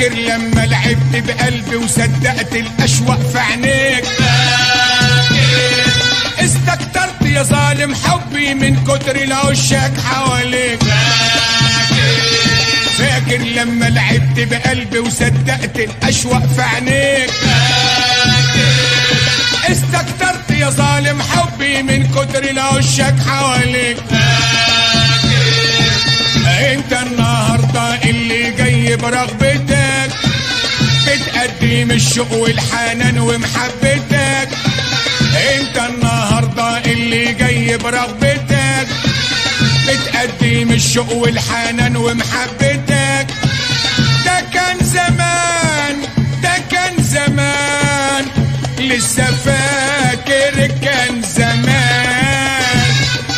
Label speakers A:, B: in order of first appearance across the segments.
A: فاكر لما لعبت بقلبي وصدقت الاشواق في عينيك استكترت يا ظالم حبي من كتر العشاق حواليك فاكر لما لعبت بقلبي وصدقت الاشواق في عينيك استكترت يا ظالم حبي من كتر العشاق حواليك انت النهارده اللي جاي برغبتك بتقدم الشوق والحنان ومحبتك انت النهارده اللي جاي برغبتك بتقدم الشوق والحنان ومحبتك ده كان زمان ده كان زمان لسه فاكر كان زمان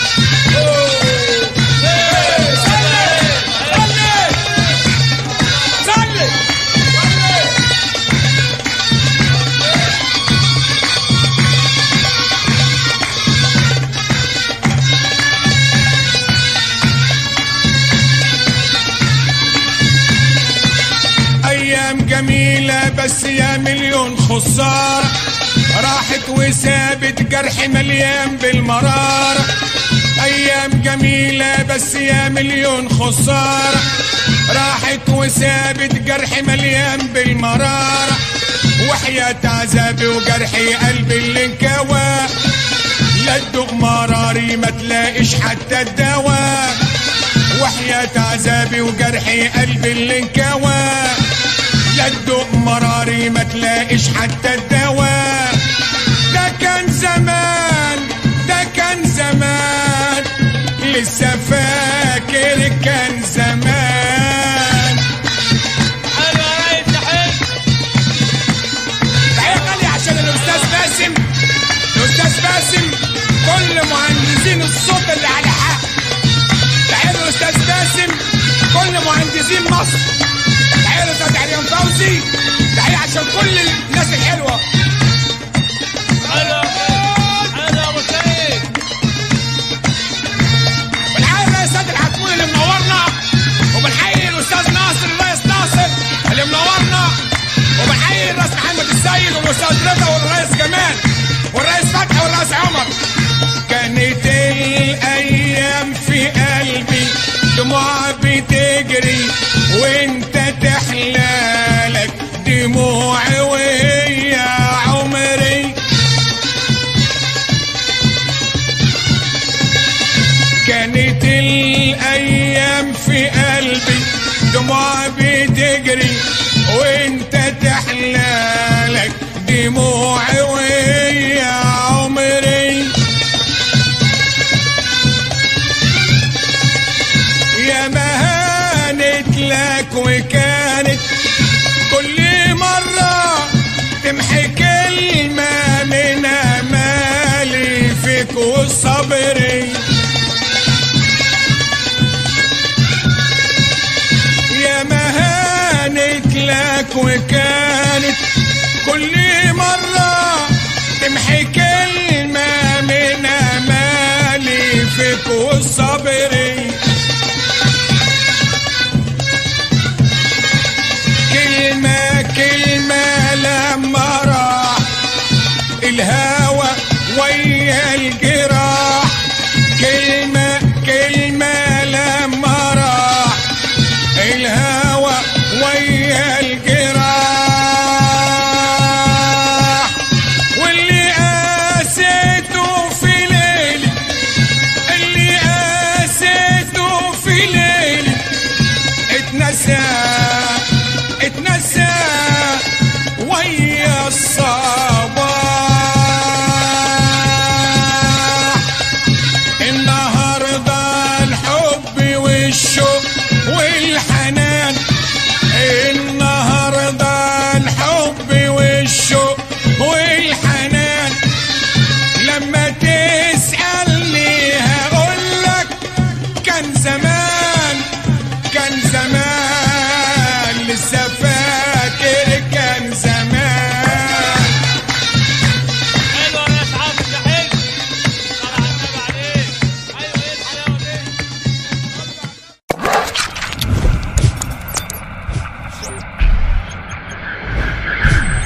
A: ايام جميلة بس يا مليون خسارة راحت وسابت جرح مليان بالمرارة ايام جميلة بس يا مليون خسارة راحت وسابت جرح مليان بالمرارة وحياة عذابي وجرحي قلبي اللي انكوى لا تدوق مراري ما تلاقيش حتى الدواء وحياة عذابي وجرحي قلبي اللي انكوى لا تدوق مراري ما تلاقيش حتى الدواء ده كان زمان ده كان زمان لسه فاكر كان زمان
B: حلو يا ريس تحية
A: تحية غالية عشان الأستاذ باسم الأستاذ باسم كل مهندسين الصوت اللي على حق تحية الأستاذ باسم كل مهندسين مصر تحية الأستاذ عريان فوزي تحية عشان كل الناس الحلوة
B: حلو حلو يا ابو سعيد
A: بنحيي الرئيس سيد الحكمون اللي منورنا وبنحيي الأستاذ ناصر الرئيس ناصر اللي منورنا وبنحيي الرئيس محمد السيد والأستاذ رضا والرئيس جمال والرئيس فتحي والرئيس عمر كانت الأيام في قلبي دموع بتجري وانت تحلالك دموعي وهي عمري كانت الأيام في قلبي دموع بتجري وانت تحلالك دموعي وهي عمري يا مهانت لك وكانت كل مرة تمحي كلمة من أمالي فيك وصبري يا مهانت لك وكانت كل مرة تمحي كلمة من أمالي فيك وصبري كلمة كلمة لما راح الهوى ويا الجراح كلمة كلمة لما راح الهوى ويا الجراح واللي قاسيته في ليلي اللي قاسيته في ليلي اتنسى